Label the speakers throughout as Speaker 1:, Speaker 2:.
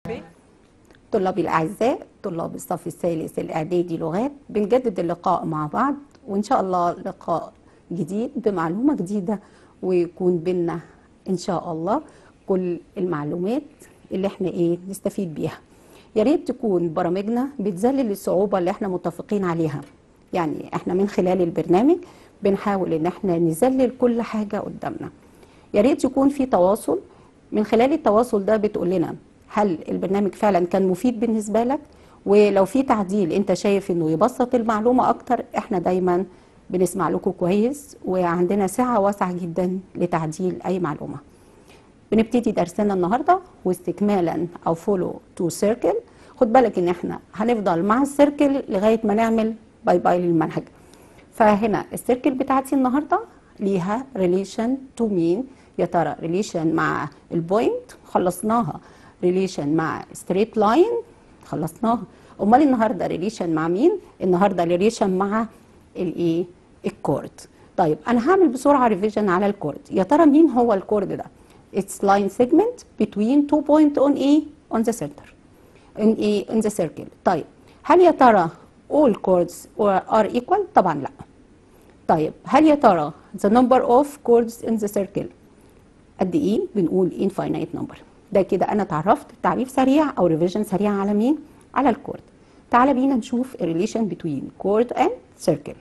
Speaker 1: طلابي الأعزاء طلاب الصف الثالث الإعدادي لغات بنجدد اللقاء مع بعض وإن شاء الله لقاء جديد بمعلومة جديدة ويكون بينا إن شاء الله كل المعلومات اللي احنا إيه نستفيد بيها يا ريت تكون برامجنا بتذلل الصعوبة اللي احنا متفقين عليها يعني احنا من خلال البرنامج بنحاول ان احنا نذلل كل حاجة قدامنا يا ريت يكون في تواصل من خلال التواصل ده بتقول لنا هل البرنامج فعلا كان مفيد بالنسبة لك ولو في تعديل انت شايف انه يبسط المعلومة اكتر احنا دايما بنسمع لكم كويس وعندنا سعة واسعة جدا لتعديل اي معلومة بنبتدي درسنا النهاردة واستكمالا او فولو تو سيركل خد بالك ان احنا هنفضل مع السيركل لغاية ما نعمل باي باي للمنهج فهنا السيركل بتاعتي النهارده ليها ريليشن تو مين يا ترى ريليشن مع البوينت خلصناها ريليشن مع ستريت لاين خلصناها امال النهارده ريليشن مع مين النهارده ريليشن مع الايه الكورد طيب انا هعمل بسرعه ريفيجن على الكورد يا ترى مين هو الكورد ده its line segment between two point on A on the center in A in the circle طيب هل يا ترى all chords are equal طبعا لا طيب هل يا ترى the number of chords in the circle قد ايه بنقول infinite number ده كده انا اتعرفت تعريف سريع او ريفيجن سريع على مين على الكورد تعال بينا نشوف الريليشن between chord and circle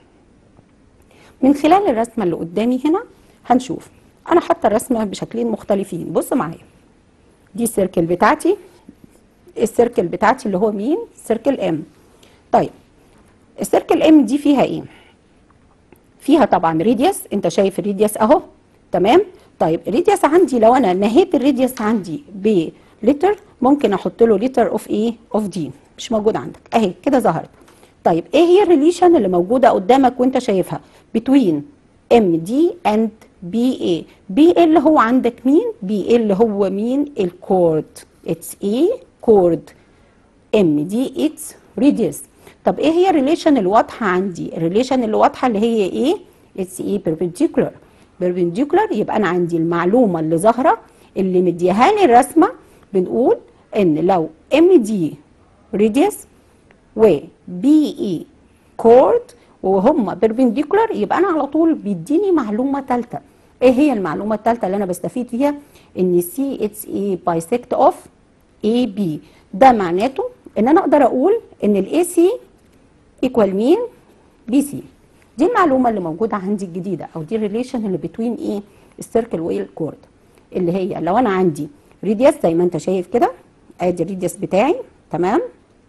Speaker 1: من خلال الرسمه اللي قدامي هنا هنشوف انا حاطه الرسمه بشكلين مختلفين بص معايا دي السيركل بتاعتي السيركل بتاعتي اللي هو مين سيركل ام طيب السيركل ام دي فيها ايه فيها طبعا ريديوس انت شايف الريديوس اهو تمام طيب الريديوس عندي لو انا نهيت الريديوس عندي بلتر ممكن احط له لتر اوف ايه اوف دي مش موجود عندك اهي كده ظهرت طيب ايه هي الريليشن اللي موجوده قدامك وانت شايفها بتوين ام دي اند بي اي بي اي اللي هو عندك مين بي اي اللي هو مين الكورد اتس ايه كورد ام دي اتس ريديوس طب ايه هي الريليشن الواضحه عندي الريليشن اللي واضحه اللي هي ايه اتس ايه بيربنديكولار بيربنديكولار يبقى انا عندي المعلومه اللي ظاهره اللي مديها لي الرسمه بنقول ان لو ام دي ريديوس و بي اي كورد وهم بيربنديكولار يبقى انا على طول بيديني معلومه ثالثه ايه هي المعلومه الثالثه اللي انا بستفيد فيها ان سي اتس اي بايسكت اوف اي بي ده معناته ان انا اقدر اقول ان الاي سي ايكوال مين بي سي دي المعلومه اللي موجوده عندي الجديده او دي الريليشن اللي بتوين ايه السيركل والكورد اللي هي لو انا عندي ريديوس زي ما انت شايف كده ادي الريديوس بتاعي تمام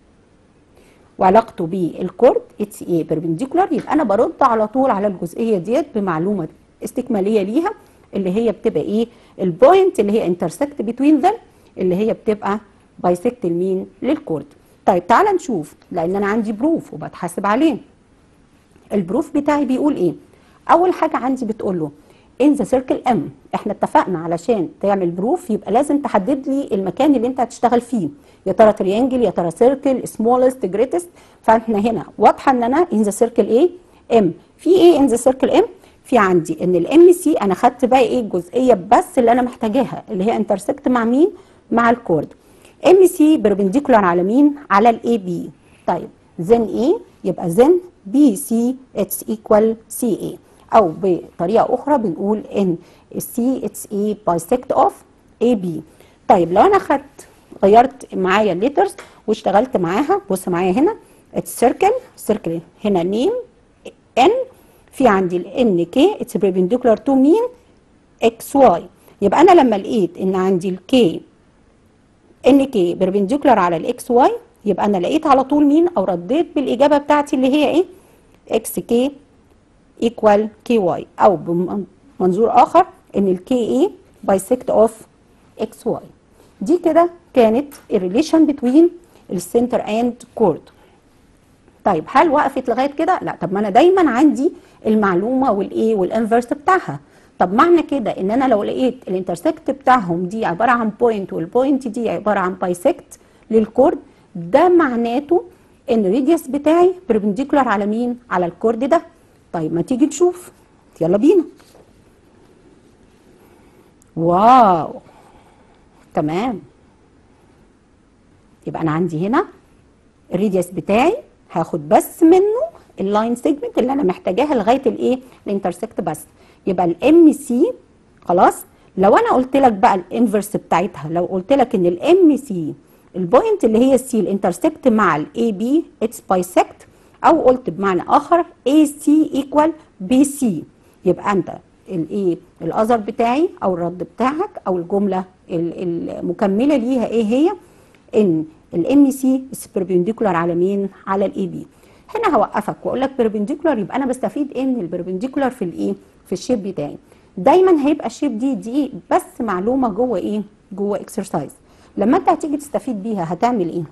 Speaker 1: وعلاقته بالكورد اتس ايه بيربنديكولار يبقى انا برد على طول على الجزئيه ديت بمعلومه استكماليه ليها اللي هي بتبقى ايه البوينت اللي هي انترسكت بتوين ذم اللي هي بتبقى بايسكت المين للكورد طيب تعال نشوف لان انا عندي بروف وبتحاسب عليه البروف بتاعي بيقول ايه اول حاجه عندي بتقول له ان ذا سيركل ام احنا اتفقنا علشان تعمل بروف يبقى لازم تحدد لي المكان اللي انت هتشتغل فيه يا ترى تريانجل يا ترى سيركل سمولست جريتست فاحنا هنا واضحه ان انا ان ذا سيركل ايه ام في ايه ان ذا سيركل ام في عندي ان الام سي انا خدت بقى ايه الجزئيه بس اللي انا محتاجاها اللي هي انترسكت مع مين مع الكورد ام سي بيربنديكولار على مين على الاي بي طيب زن ايه يبقى زن بي سي اتس ايكوال سي اي او بطريقه اخرى بنقول ان السي اتس اي بايسكت اوف اي بي طيب لو انا خدت غيرت معايا الليترز واشتغلت معاها بص معايا هنا اتس سيركل سيركل هنا نيم ان في عندي الان كي اتس بريبنديكولار تو مين اكس واي يبقى انا لما لقيت ان عندي الكي ان كي بربنديكولار على الاكس واي يبقى انا لقيت على طول مين او رديت بالاجابه بتاعتي اللي هي ايه اكس كي ايكوال كي واي او بمنظور اخر ان الكي اي بايسكت اوف اكس واي دي كده كانت الريليشن بتوين السنتر اند كورد طيب هل وقفت لغايه كده لا طب ما انا دايما عندي المعلومه والايه والانفرس بتاعها طب معنى كده ان انا لو لقيت الانترسكت بتاعهم دي عباره عن بوينت والبوينت دي عباره عن بايسكت للكورد ده معناته ان الريديوس بتاعي بربنديكولار على مين على الكورد ده طيب ما تيجي نشوف يلا بينا واو تمام يبقى انا عندي هنا الريديوس بتاعي هاخد بس منه اللاين سيجمنت اللي انا محتاجاها لغايه الايه الانترسكت بس يبقى الام سي خلاص لو انا قلت لك بقى الانفرس بتاعتها لو قلت لك ان الام سي البوينت اللي هي السي الانترسكت مع الاي بي اتس بايسكت او قلت بمعنى اخر اي سي ايكوال بي سي يبقى انت الايه الاذر بتاعي او الرد بتاعك او الجمله المكمله ليها ايه هي ان الام سي بيربنديكولار على مين على الاي بي هنا هوقفك واقول لك بيربنديكولار يبقى انا بستفيد ايه من البيربنديكولار في الايه في الشيب بتاعي دايما هيبقى الشيب دي دي بس معلومه جوه ايه جوه اكسرسايز لما انت هتيجي تستفيد بيها هتعمل ايه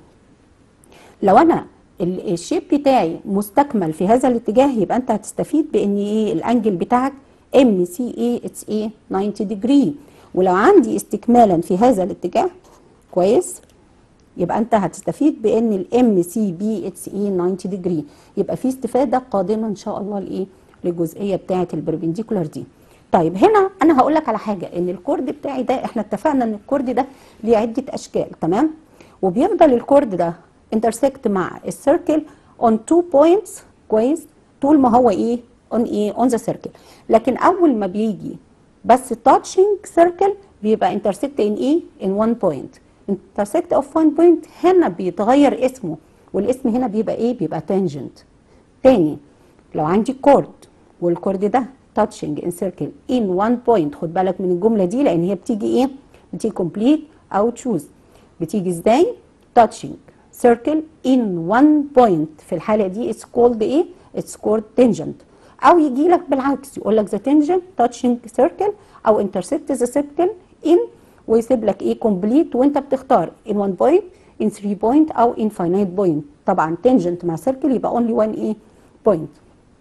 Speaker 1: لو انا الشيب بتاعي مستكمل في هذا الاتجاه يبقى انت هتستفيد بان ايه الانجل بتاعك ام سي اي اتس ايه 90 ديجري ولو عندي استكمالا في هذا الاتجاه كويس يبقى انت هتستفيد بان الام سي بي اتس اي 90 ديجري يبقى في استفاده قادمه ان شاء الله لايه للجزئيه بتاعه البربنديكولار دي طيب هنا انا هقول لك على حاجه ان الكورد بتاعي ده احنا اتفقنا ان الكورد ده ليه عده اشكال تمام وبيفضل الكورد ده انترسكت مع السيركل اون تو بوينتس كويس طول ما هو ايه اون ايه اون ذا سيركل لكن اول ما بيجي بس تاتشنج سيركل بيبقى انترسكت ان ايه ان وان بوينت intersect of one point هنا بيتغير اسمه والاسم هنا بيبقى ايه بيبقى tangent تاني لو عندي كورد والكورد ده touching in circle in one point خد بالك من الجملة دي لان هي بتيجي ايه بتيجي complete او choose بتيجي ازاي touching circle in one point في الحالة دي it's called ايه it's called tangent او يجي لك بالعكس يقول لك the tangent touching circle او intersect the circle in ويسيب لك ايه كومبليت وانت بتختار in 1 point in 3 point او in finite point طبعا tangent مع circle يبقى only one ايه point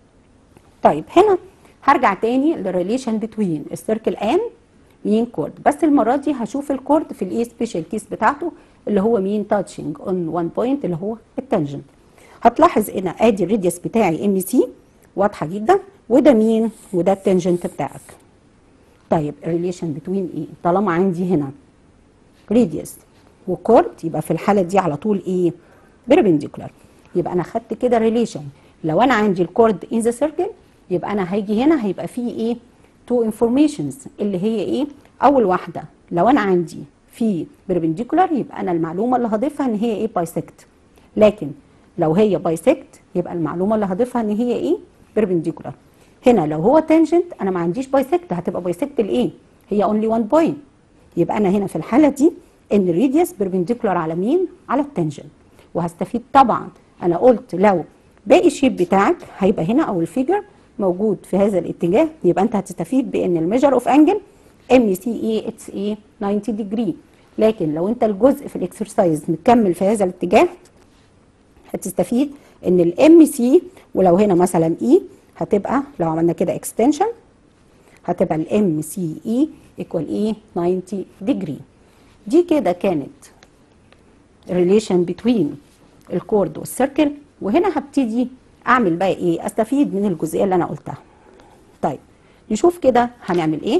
Speaker 1: طيب هنا هرجع تاني للريليشن بتوين السيركل ان مين كورد بس المره دي هشوف الكورد في الايه سبيشال كيس بتاعته اللي هو مين تاتشنج اون 1 بوينت اللي هو التانجنت هتلاحظ ان ادي الريديوس بتاعي ام سي واضحه جدا وده مين وده التانجنت بتاعك طيب الريليشن بتوين ايه طالما عندي هنا ريديوس وكورد يبقى في الحاله دي على طول ايه بيربنديكولار يبقى انا خدت كده ريليشن لو انا عندي الكورد ان ذا سيركل يبقى انا هيجي هنا هيبقى فيه ايه تو انفورميشنز اللي هي ايه اول واحده لو انا عندي في بيربنديكولار يبقى انا المعلومه اللي هضيفها ان هي ايه بايسكت لكن لو هي بايسكت يبقى المعلومه اللي هضيفها ان هي ايه بيربنديكولار هنا لو هو تانجنت انا ما عنديش بايسكت هتبقى بايسكت لايه هي اونلي 1 بوينت يبقى انا هنا في الحاله دي ان الريديوس بيربنديكولار على مين على التانجنت وهستفيد طبعا انا قلت لو باقي الشيب بتاعك هيبقى هنا او الفيجر موجود في هذا الاتجاه يبقى انت هتستفيد بان الميجر اوف انجل ام سي اي اتس اي 90 ديجري لكن لو انت الجزء في الاكسرسايز مكمل في هذا الاتجاه هتستفيد ان الام سي ولو هنا مثلا اي هتبقى لو عملنا كده اكستنشن هتبقى الام سي اي ايكوال ايه 90 ديجري دي كده كانت ريليشن بتوين الكورد والسيركل وهنا هبتدي اعمل بقى ايه استفيد من الجزئيه اللي انا قلتها طيب نشوف كده هنعمل ايه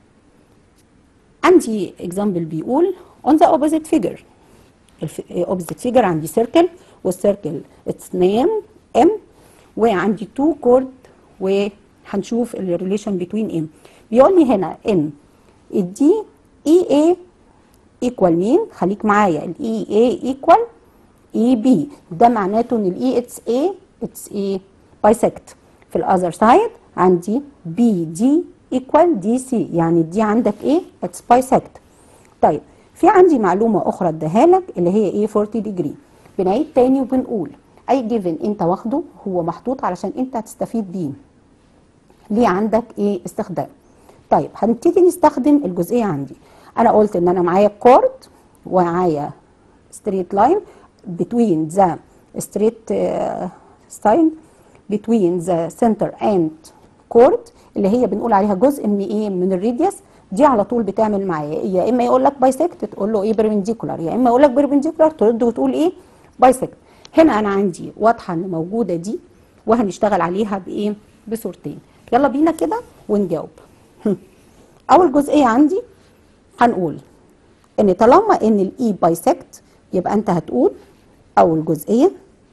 Speaker 1: عندي اكزامبل بيقول on the opposite figure opposite figure عندي circle والسيركل its name m وعندي two chord وهنشوف الريليشن بتوين ام بيقول لي هنا ان الدي اي اي ايكوال مين خليك معايا الاي اي ايكوال اي بي ده معناته ان الاي اتس اي اتس ايه بايسكت في الاذر سايد عندي بي دي ايكوال دي سي يعني دي عندك ايه اتس بايسكت طيب في عندي معلومه اخرى اديها لك اللي هي ايه 40 ديجري بنعيد تاني وبنقول اي جيفن انت واخده هو محطوط علشان انت هتستفيد بيه ليه عندك ايه استخدام طيب هنبتدي نستخدم الجزئيه عندي انا قلت ان انا معايا كورد ومعايا ستريت لاين between the straight uh, sign between the center and chord اللي هي بنقول عليها جزء من ايه من الريديوس دي على طول بتعمل معايا يا اما يقول لك بايسكت تقول له ايه بيربنديكولار يا اما يقول لك بيربنديكولار ترد وتقول ايه بايسكت هنا انا عندي واضحه ان موجوده دي وهنشتغل عليها بايه بصورتين يلا بينا كده ونجاوب اول جزئيه عندي هنقول ان طالما ان الاي بايسكت يبقى انت هتقول اول جزئيه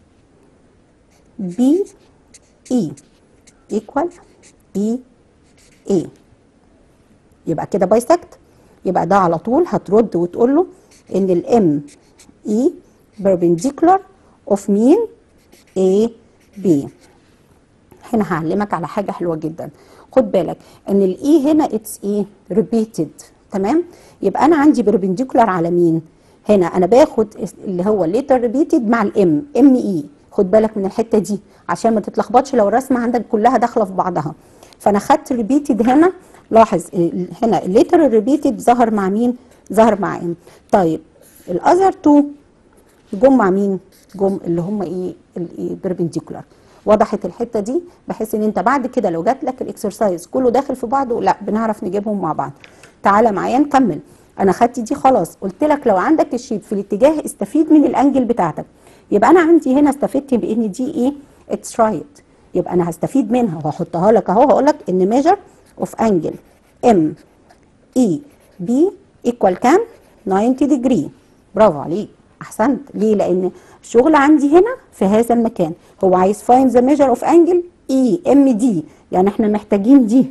Speaker 1: بي اي ايكوال اي اي يبقى كده بايسكت يبقى ده على طول هترد وتقول له ان الام اي perpendicular اوف مين A B هنا هعلمك على حاجه حلوه جدا خد بالك ان الاي هنا اتس ايه ريبيتد تمام يبقى انا عندي بربنديكولار على مين هنا انا باخد اللي هو الليتر ريبيتد مع الام ام اي خد بالك من الحته دي عشان ما تتلخبطش لو الرسمه عندك كلها داخله في بعضها فانا خدت ريبيتد هنا لاحظ هنا الليتر الريبيتد ظهر مع مين ظهر مع ام طيب الاذر تو جم مع مين جم اللي هم ايه البربنديكولار وضحت الحته دي بحيث ان انت بعد كده لو جات لك الاكسرسايز كله داخل في بعضه لا بنعرف نجيبهم مع بعض تعالى معايا نكمل انا خدت دي خلاص قلت لك لو عندك الشيب في الاتجاه استفيد من الانجل بتاعتك يبقى انا عندي هنا استفدت بان دي ايه اتس رايت يبقى انا هستفيد منها وهحطها لك اهو هقول لك ان ميجر اوف انجل ام اي بي ايكوال كام 90 ديجري برافو عليك احسنت ليه لان الشغل عندي هنا في هذا المكان هو عايز فاين ذا ميجر اوف انجل اي ام دي يعني احنا محتاجين دي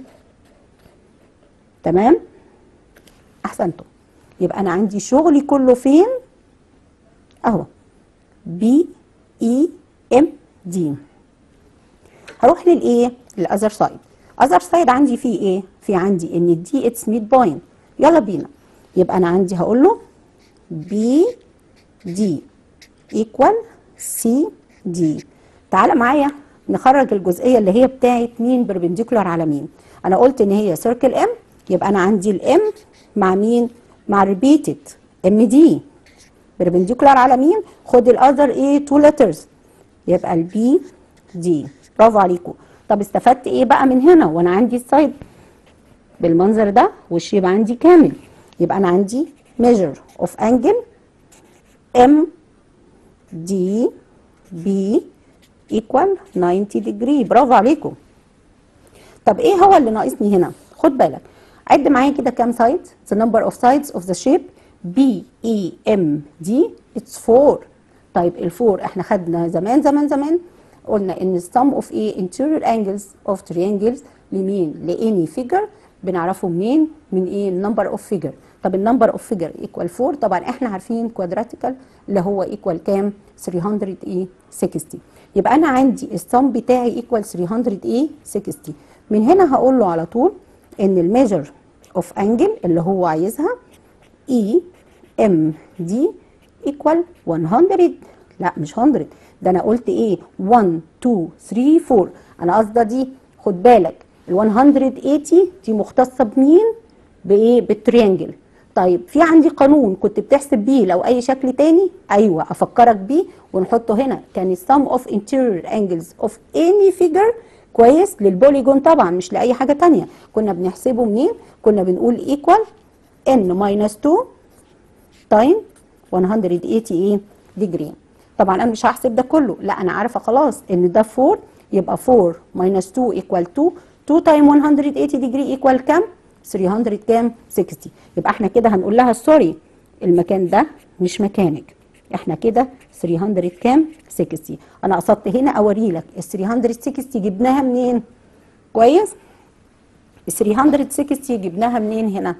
Speaker 1: تمام احسنتم يبقى انا عندي شغلي كله فين اهو بي اي ام دي هروح للايه الاذر سايد اذر سايد عندي فيه ايه في عندي ان دي اتس ميد بوينت يلا بينا يبقى انا عندي هقول له بي دي ايكوال سي دي تعالى معايا نخرج الجزئيه اللي هي بتاعت مين بربنديكولار على مين انا قلت ان هي سيركل ام يبقى انا عندي الام مع مين مع ريبيتد ام دي بربنديكولار على مين خد الاذر ايه تو ليترز يبقى البي دي برافو عليكم طب استفدت ايه بقى من هنا وانا عندي السايد بالمنظر ده والشيب عندي كامل يبقى انا عندي measure of angle M D B equal 90 degree برافو عليكم طب ايه هو اللي ناقصني هنا خد بالك عد معايا كده كام سايد the number of sides of the shape B E M D it's 4 طيب الفور احنا خدنا زمان زمان زمان قلنا ان sum of a interior angles of triangles لمين لاني figure بنعرفه منين من ايه number of figure طب النمبر اوف فيجر ايكوال 4 طبعا احنا عارفين كوادراتيكال اللي هو ايكوال كام 300 ايه 60 يبقى انا عندي السم بتاعي ايكوال 300 ايه 60 من هنا هقول له على طول ان الميجر اوف انجل اللي هو عايزها اي ام دي ايكوال 100 لا مش 100 ده انا قلت ايه 1 2 3 4 انا قصده دي خد بالك ال 180 دي مختصه بمين بايه بالتريانجل طيب في عندي قانون كنت بتحسب بيه لو اي شكل تاني ايوه افكرك بيه ونحطه هنا كان السم اوف interior angles of any figure كويس للبوليجون طبعا مش لاي حاجه تانية كنا بنحسبه منين كنا بنقول equal n minus 2 تايم 180 ايه ديجري طبعا انا مش هحسب ده كله لا انا عارفه خلاص ان ده 4 يبقى 4 minus 2 equal 2 2 تايم 180 ديجري equal كام 300 كام 60 يبقى احنا كده هنقول لها سوري المكان ده مش مكانك احنا كده 300 كام 60 انا قصدت هنا اوري لك ال 360 جبناها منين كويس ال 360 جبناها منين هنا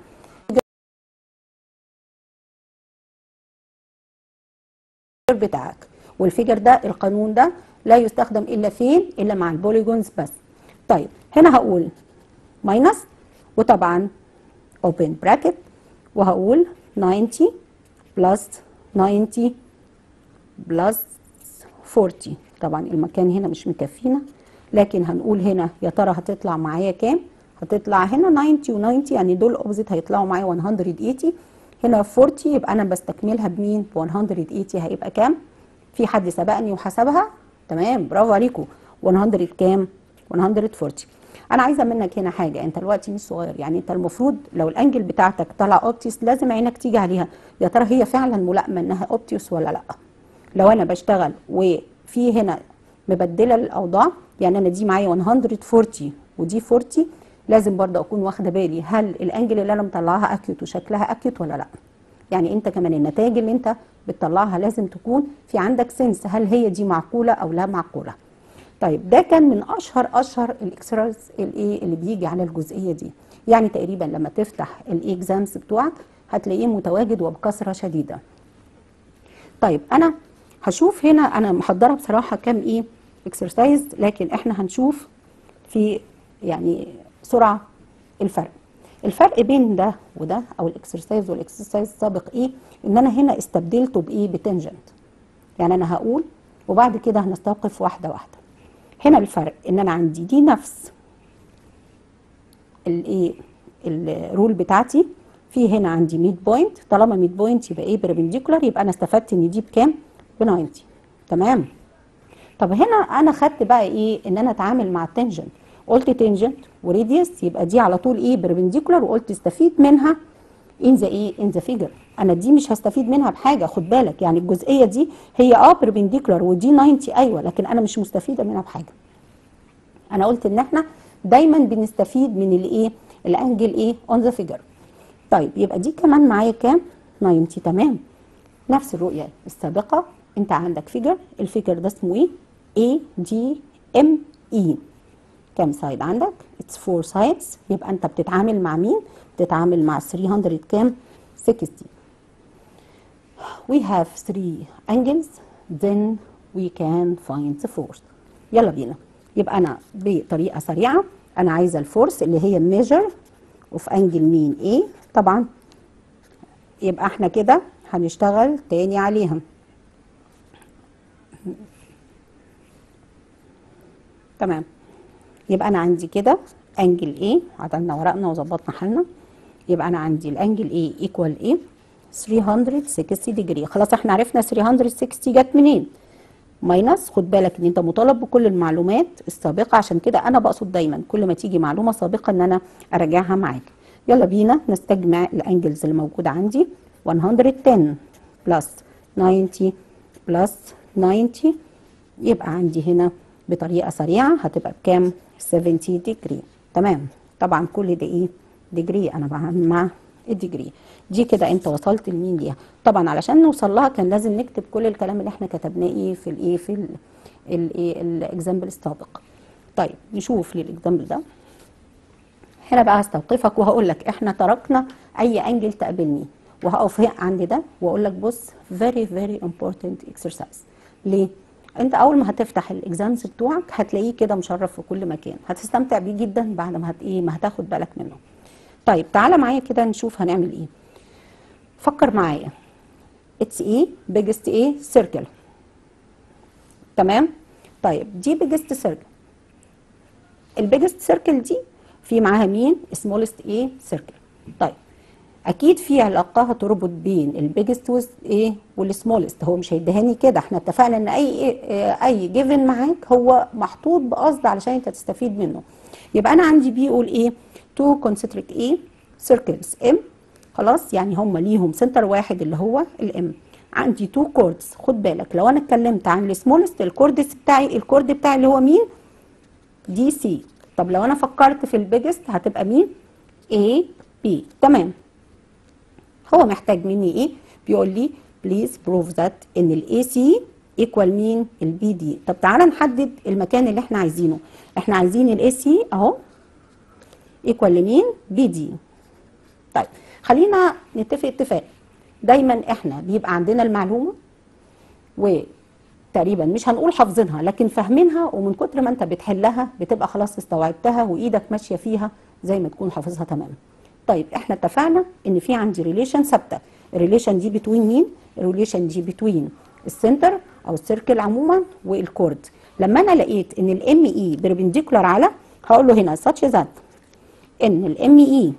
Speaker 1: بتاعك والفيجر ده القانون ده لا يستخدم الا فين الا مع البوليجونز بس طيب هنا هقول ماينس وطبعا open bracket وهقول 90 plus 90 plus 40 طبعا المكان هنا مش مكفينا لكن هنقول هنا يا ترى هتطلع معايا كام هتطلع هنا 90 و90 يعني دول اوبزيت هيطلعوا معايا 180 هنا 40 يبقى انا بستكملها بمين ب 180 هيبقى كام في حد سبقني وحسبها تمام برافو عليكم 100 كام 140 انا عايزه منك هنا حاجه انت دلوقتي مش صغير يعني انت المفروض لو الانجل بتاعتك طالعه اوبتيوس لازم عينك تيجي عليها يا ترى هي فعلا ملائمه انها اوبتيوس ولا لا لو انا بشتغل وفي هنا مبدله الاوضاع يعني انا دي معايا 140 ودي 40 لازم برضه اكون واخده بالي هل الانجل اللي انا مطلعاها اكيوت وشكلها اكيوت ولا لا يعني انت كمان النتائج اللي انت بتطلعها لازم تكون في عندك سنس هل هي دي معقوله او لا معقوله طيب ده كان من اشهر اشهر الاكسرسايز الايه اللي بيجي على الجزئيه دي يعني تقريبا لما تفتح الاكزامز بتوعك هتلاقيه متواجد وبكثره شديده طيب انا هشوف هنا انا محضره بصراحه كام ايه اكسرسايز لكن احنا هنشوف في يعني سرعه الفرق الفرق بين ده وده او الاكسرسايز والاكسرسايز السابق ايه ان انا هنا استبدلته بايه بتنجنت يعني انا هقول وبعد كده هنستوقف واحده واحده هنا الفرق ان انا عندي دي نفس الايه الرول بتاعتي في هنا عندي 100 بوينت طالما 100 بوينت يبقى ايه بربنديكولار يبقى انا استفدت ان دي بكام ب 90 تمام طب هنا انا خدت بقى ايه ان انا اتعامل مع التنجنت قلت تنجنت وريديوس يبقى دي على طول ايه بربنديكولار وقلت استفيد منها ان ذا ايه ان ذا فيجر انا دي مش هستفيد منها بحاجه خد بالك يعني الجزئيه دي هي اه بربنديكولار ودي 90 ايوه لكن انا مش مستفيده منها بحاجه انا قلت ان احنا دايما بنستفيد من الايه الانجل ايه اون ذا فيجر طيب يبقى دي كمان معايا كام 90 تمام نفس الرؤيه السابقه انت عندك فيجر الفيجر ده اسمه ايه اي دي ام اي كام سايد عندك اتس فور سايدز يبقى انت بتتعامل مع مين بتتعامل مع 300 كام 60 we have three angles then we can find the force يلا بينا يبقى انا بطريقه سريعه انا عايزه الفورس اللي هي measure of angle مين A طبعا يبقى احنا كده هنشتغل تاني عليها تمام يبقى انا عندي كده انجل A عدلنا ورقنا وظبطنا حالنا يبقى انا عندي الانجل A equal A 360 ديجري خلاص احنا عرفنا 360 جت منين ماينس خد بالك ان انت مطالب بكل المعلومات السابقه عشان كده انا بقصد دايما كل ما تيجي معلومه سابقه ان انا اراجعها معاك يلا بينا نستجمع الانجلز اللي موجوده عندي 110 بلس 90 بلس 90 يبقى عندي هنا بطريقه سريعه هتبقى بكام 70 ديجري تمام طبعا كل ده ايه ديجري انا بعمل مع الديجري دي كده انت وصلت لمين ليها طبعا علشان نوصل لها كان لازم نكتب كل الكلام اللي احنا كتبناه ايه في الايه في الايه الاكزامبل السابق طيب نشوف للاكزامبل ده هنا بقى هستوقفك وهقول لك احنا تركنا اي انجل تقابلني وهقف عند ده واقول لك بص very very important exercise ليه انت اول ما هتفتح الاكزامز بتوعك هتلاقيه كده مشرف في كل مكان هتستمتع بيه جدا بعد ما هت ايه ما هتاخد بالك منه طيب تعالى معايا كده نشوف هنعمل ايه فكر معايا اتس ايه بيجست ايه سيركل تمام طيب دي بيجست سيركل البيجست سيركل دي في معاها مين سمولست ايه سيركل طيب اكيد في علاقه هتربط بين البيجست ويز ايه والسمولست هو مش هيدهاني كده احنا اتفقنا ان اي إيه اي جيفن معاك هو محطوط بقصد علشان انت تستفيد منه يبقى انا عندي بيقول ايه تو كونسنتريك ايه سيركلز ام خلاص يعني هم ليهم سنتر واحد اللي هو الام عندي تو كوردز خد بالك لو انا اتكلمت عن السمولست الكوردز بتاعي الكورد بتاعي اللي هو مين دي سي طب لو انا فكرت في البيجست هتبقى مين اي بي تمام هو محتاج مني ايه بيقول لي بليز بروف ذات ان الاي سي ايكوال مين البي دي طب تعالى نحدد المكان اللي احنا عايزينه احنا عايزين الاي سي اهو ايكوال لمين بي دي طيب خلينا نتفق اتفاق دايما احنا بيبقى عندنا المعلومه وتقريبا مش هنقول حافظينها لكن فاهمينها ومن كتر ما انت بتحلها بتبقى خلاص استوعبتها وايدك ماشيه فيها زي ما تكون حافظها تماما طيب احنا اتفقنا ان في عندي ريليشن ثابته الريليشن دي بتوين مين الريليشن دي بتوين السنتر او السيركل عموما والكورد لما انا لقيت ان الام اي بربنديكولار على هقول له هنا such that ان الام اي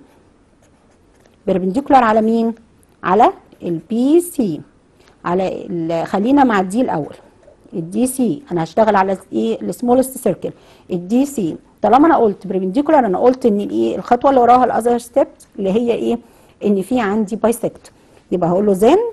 Speaker 1: بربنديكولار على مين على البي سي على خلينا مع الدي الاول الدي سي انا هشتغل على ايه السمولست سيركل الدي سي طالما انا قلت بربنديكولار انا قلت ان الايه الخطوه اللي وراها الاذر ستيب اللي هي ايه ان في عندي بايسكت يبقى هقول له زين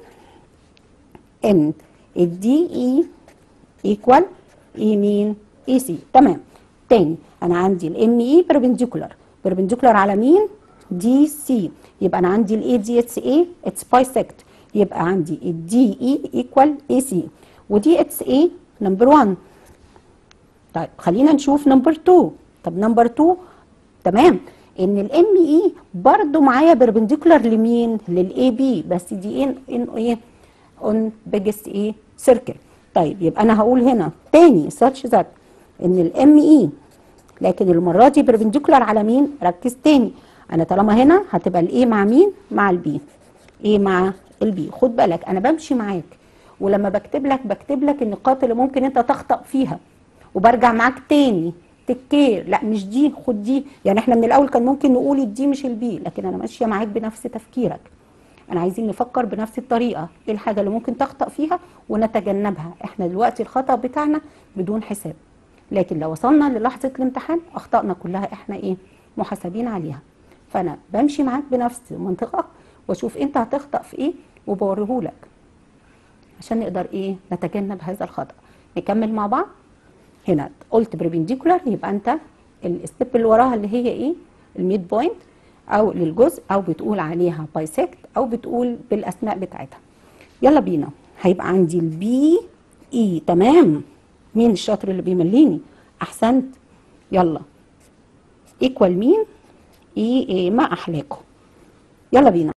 Speaker 1: ان الدي اي ايكوال اي مين اي سي تمام تاني انا عندي الام اي بربنديكولار بربنديكولار على مين دي سي يبقى انا عندي الاي دي اتس ايه اتس بايسكت يبقى عندي الدي اي ايكوال اي سي ودي اتس ايه نمبر 1 طيب خلينا نشوف نمبر 2 طب نمبر 2 تمام ان الام اي برضو معايا بربنديكولار لمين للاي بي بس دي ان ان ايه اون بيجست ايه سيركل طيب يبقى انا هقول هنا تاني سيرش ذات ان الام اي لكن المره دي بربنديكولار على مين ركز تاني انا طالما هنا هتبقى الايه مع مين مع البي ايه مع البي خد بالك انا بمشي معاك ولما بكتب لك بكتب لك النقاط اللي ممكن انت تخطأ فيها وبرجع معاك تاني تكير لا مش دي خد دي يعني احنا من الاول كان ممكن نقول الدي مش البي لكن انا ماشيه معاك بنفس تفكيرك انا عايزين نفكر بنفس الطريقه ايه الحاجه اللي ممكن تخطأ فيها ونتجنبها احنا دلوقتي الخطأ بتاعنا بدون حساب لكن لو وصلنا للحظه الامتحان اخطائنا كلها احنا ايه محاسبين عليها فانا بمشي معاك بنفس المنطقه واشوف انت هتخطأ في ايه وبوريهولك عشان نقدر ايه نتجنب هذا الخطأ نكمل مع بعض هنا قلت بربنديكولار يبقى انت الستيب اللي وراها اللي هي ايه الميد بوينت او للجزء او بتقول عليها بايسكت او بتقول بالاسماء بتاعتها يلا بينا هيبقى عندي البي اي تمام مين الشاطر اللي بيمليني احسنت يلا ايكوال مين اي ايه ما احلاكم يلا بينا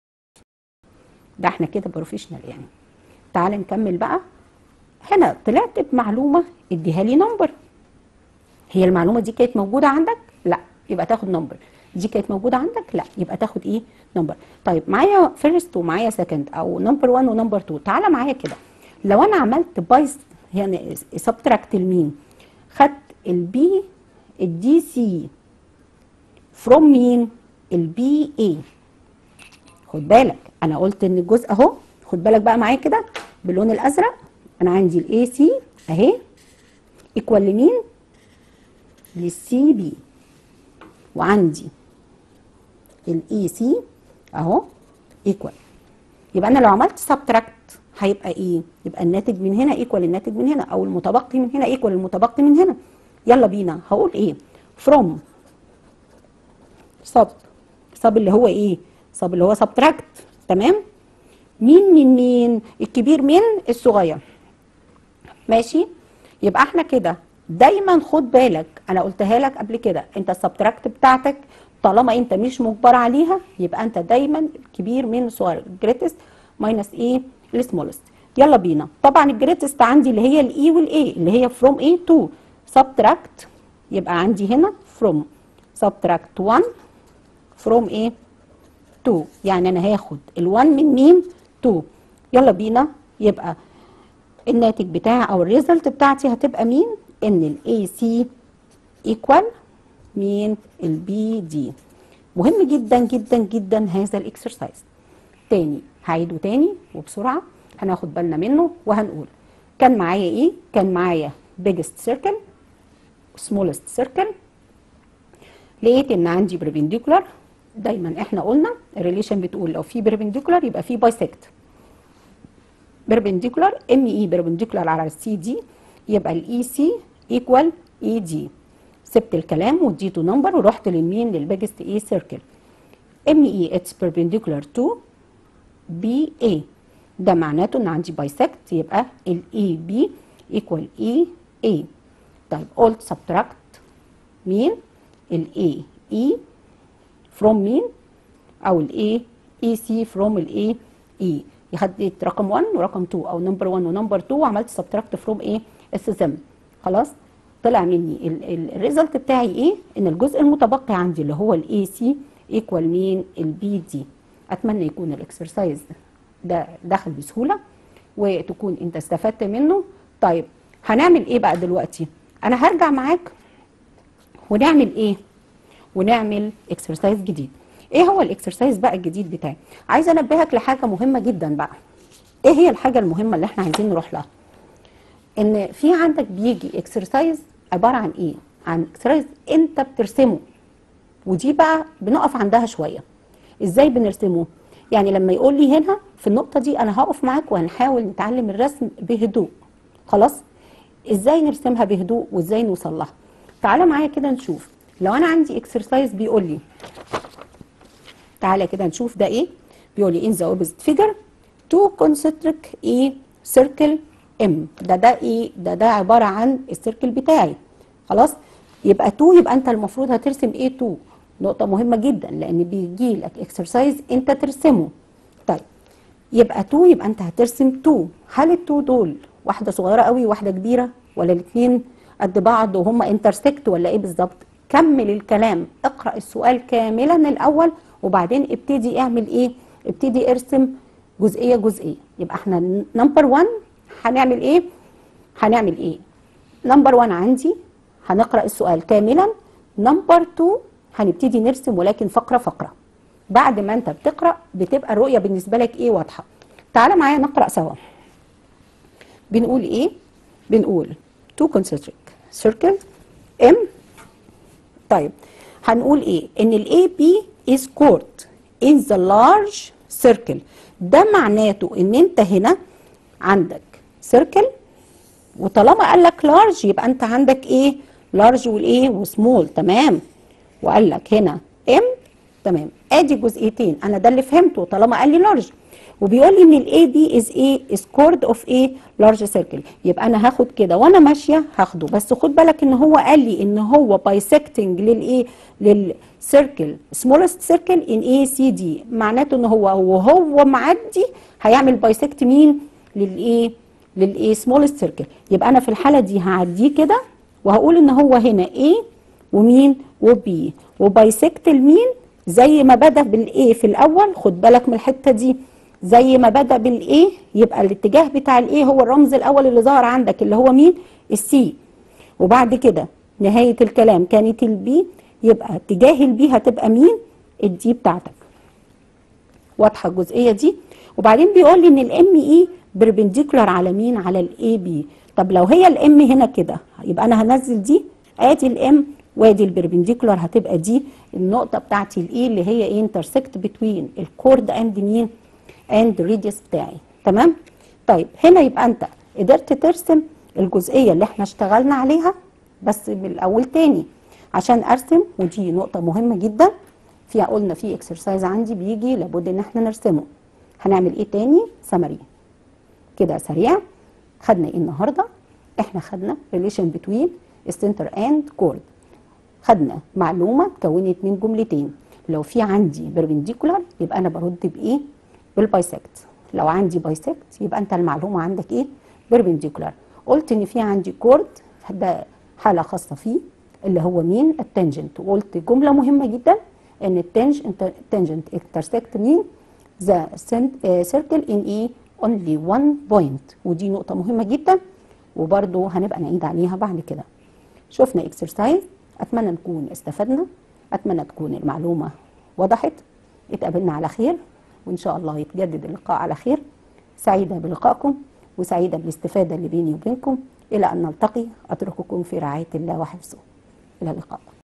Speaker 1: ده احنا كده بروفيشنال يعني تعال نكمل بقى هنا طلعت بمعلومه اديها لي نمبر هي المعلومه دي كانت موجوده عندك لا يبقى تاخد نمبر دي كانت موجوده عندك لا يبقى تاخد ايه نمبر طيب معايا فيرست ومعايا سكند او نمبر 1 ونمبر 2 تعالى معايا كده لو انا عملت بايس يعني سبتراكت لمين خدت البي الدي سي فروم مين البي اي خد بالك انا قلت ان الجزء اهو خد بالك بقى معايا كده باللون الازرق انا عندي الاي سي اهي ايكوال لمين للسي بي وعندي الاي سي اهو ايكوال يبقى انا لو عملت سبتراكت هيبقى ايه يبقى الناتج من هنا ايكوال الناتج من هنا او المتبقي من هنا ايكوال المتبقي من هنا يلا بينا هقول ايه from sub sub اللي هو ايه sub اللي هو سبتراكت تمام مين من مين الكبير من الصغير ماشي يبقى احنا كده دايما خد بالك انا قلتها لك قبل كده انت السبتراكت بتاعتك طالما انت مش مجبر عليها يبقى انت دايما كبير من الصغير جريتست ماينس ايه السمولست يلا بينا طبعا الجريتست عندي اللي هي الاي والاي اللي هي فروم ايه تو سبتراكت يبقى عندي هنا فروم سبتراكت 1 فروم ايه 2 يعني انا هاخد ال1 من مين 2 يلا بينا يبقى الناتج بتاعي او الريزلت بتاعتي هتبقى مين ان الاي سي ايكوال مين البي دي مهم جدا جدا جدا هذا الاكسرسايز تاني هعيده تاني وبسرعه هناخد بالنا منه وهنقول كان معايا ايه كان معايا biggest circle smallest circle لقيت ان عندي perpendicular دايما احنا قلنا الريليشن بتقول لو في perpendicular يبقى في bisect perpendicular ام اي perpendicular على السي دي يبقى الاي سي ايكوال اي دي سبت الكلام واديته نمبر ورحت للمين للبيجست اي سيركل ام اي اتس perpendicular to بي اي ده معناته ان عندي بايسكت يبقى الاي بي ايكوال اي اي طيب قلت سبتراكت مين الاي اي فروم مين او الاي اي سي فروم الاي اي خدت رقم 1 ورقم 2 او نمبر 1 ونمبر 2 وعملت سبتراكت فروم ايه اس اس ام خلاص طلع مني الريزلت بتاعي ايه ان الجزء المتبقي عندي اللي هو الاي سي ايكوال مين البي دي اتمنى يكون الاكسرسايز ده دخل بسهوله وتكون انت استفدت منه طيب هنعمل ايه بقى دلوقتي انا هرجع معاك ونعمل ايه ونعمل اكسرسايز جديد ايه هو الاكسرسايز بقى الجديد بتاعي عايزه انبهك لحاجه مهمه جدا بقى ايه هي الحاجه المهمه اللي احنا عايزين نروح لها ان في عندك بيجي اكسرسايز عباره عن ايه عن اكسرسايز انت بترسمه ودي بقى بنقف عندها شويه ازاي بنرسمه يعني لما يقول لي هنا في النقطه دي انا هقف معاك وهنحاول نتعلم الرسم بهدوء خلاص ازاي نرسمها بهدوء وازاي نوصل لها تعالى معايا كده نشوف لو انا عندي اكسرسايز بيقول لي تعالى كده نشوف ده ايه بيقول لي in the opposite figure تو كونسنتريك ايه سيركل ام ده ده ايه ده ده عباره عن السيركل بتاعي خلاص يبقى 2 يبقى انت المفروض هترسم ايه 2 نقطه مهمه جدا لان بيجي لك اكسرسايز انت ترسمه طيب يبقى 2 يبقى انت هترسم 2 هل ال 2 دول واحده صغيره قوي وواحده كبيره ولا الاثنين قد بعض وهم انترسكت ولا ايه بالظبط كمل الكلام اقرا السؤال كاملا الاول وبعدين ابتدي اعمل ايه ابتدي ارسم جزئيه جزئيه يبقى احنا نمبر 1 هنعمل ايه هنعمل ايه نمبر 1 عندي هنقرا السؤال كاملا نمبر 2 هنبتدي نرسم ولكن فقره فقره بعد ما انت بتقرا بتبقى الرؤيه بالنسبه لك ايه واضحه تعالى معايا نقرا سوا بنقول ايه بنقول تو concentric circle M طيب هنقول ايه ان ال AB is chord in the large circle ده معناته ان انت هنا عندك circle وطالما قال لك large يبقى انت عندك ايه large والايه وسمول تمام وقال لك هنا M تمام ادي جزئيتين انا ده اللي فهمته طالما قال لي large وبيقول لي ان الاي بي از ايه از كورد اوف ايه لارج سيركل يبقى انا هاخد كده وانا ماشيه هاخده بس خد بالك ان هو قال لي ان هو بايسكتنج للايه للسيركل سمولست سيركل ان اي سي دي معناته ان هو وهو معدي هيعمل بايسكت مين للايه للايه سمولست سيركل يبقى انا في الحاله دي هعديه كده وهقول ان هو هنا ايه ومين وبي وبايسكت لمين زي ما بدا بالايه في الاول خد بالك من الحته دي زي ما بدا بالايه يبقى الاتجاه بتاع الايه هو الرمز الاول اللي ظهر عندك اللي هو مين السي وبعد كده نهايه الكلام كانت البي يبقى اتجاه البي هتبقى مين الدي بتاعتك واضحه الجزئيه دي وبعدين بيقول لي ان الام اي بربنديكولار على مين على الاي بي طب لو هي الام هنا كده يبقى انا هنزل دي ادي الام وادي البربنديكولار هتبقى دي النقطه بتاعتي الاي اللي هي ايه انترسكت بتوين الكورد اند مين اند ريديوس بتاعي تمام طيب هنا يبقى انت قدرت ترسم الجزئيه اللي احنا اشتغلنا عليها بس من الاول تاني عشان ارسم ودي نقطه مهمه جدا فيها قلنا في اكسرسايز عندي بيجي لابد ان احنا نرسمه هنعمل ايه تاني سمري كده سريع خدنا ايه النهارده احنا خدنا ريليشن بتوين السنتر اند كورد خدنا معلومه اتكونت من جملتين لو في عندي بربنديكولار يبقى انا برد بايه بالبايسكت لو عندي بايسكت يبقى انت المعلومه عندك ايه بيربنديكولار قلت ان في عندي كورد ده حاله خاصه فيه اللي هو مين التنجنت وقلت جمله مهمه جدا ان التنج التنجنت انترسكت مين ذا سيركل ان ايه اونلي 1 بوينت ودي نقطه مهمه جدا وبرده هنبقى نعيد عليها بعد كده شفنا اكسرسايز اتمنى نكون استفدنا اتمنى تكون المعلومه وضحت اتقابلنا على خير وإن شاء الله يتجدد اللقاء على خير سعيدة بلقائكم وسعيدة بالاستفادة اللي بيني وبينكم إلى أن نلتقي أترككم في رعاية الله وحفظه إلى اللقاء